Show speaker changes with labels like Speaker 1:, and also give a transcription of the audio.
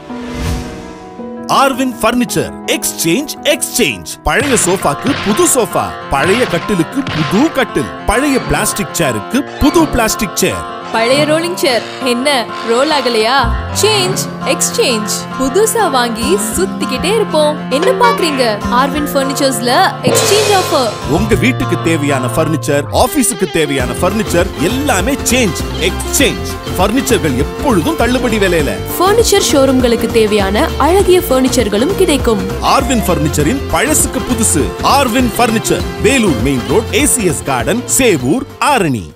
Speaker 1: Irwin furniture exchange exchange பழைய சோஃபாக்கு புது sofa பழைய கட்டிலுக்கு புது கட்டில் பழைய பிளாஸ்டிக் சேருக்கு புது பிளாஸ்டிக் சேர்
Speaker 2: பழைய ரோலிங் சேர் என்ன ரோல் ஆகலையா சேஞ்ச் எக்ஸ்சேஞ்ச் புதுசா வாங்கி சுத்திக்கிட்டே இருப்போம் என்ன பாக்குறீங்க ஆர்வின் ஃபர்னிச்சர்ஸ்ல எக்ஸ்சேஞ்ச் ஆஃபர்
Speaker 1: உங்க வீட்டுக்கு தேவையான பர்னிச்சர் ஆபீஸுக்கு தேவையான பர்னிச்சர் எல்லாமே சேஞ்ச் எக்ஸ்சேஞ்ச் பர்னிச்சர்கள் எப்பொழுதும் தள்ளுபடி விலையில
Speaker 2: ஃபர்னிச்சர் ஷோரூம்களுக்கு தேவையான அழகிய ஃபர்னிச்சர்களும் கிடைக்கும்
Speaker 1: ஆர்வின் பர்னிச்சரின் பழசுக்கு புதுசு Arvin furniture Vellore main road ACS garden Sevur Arani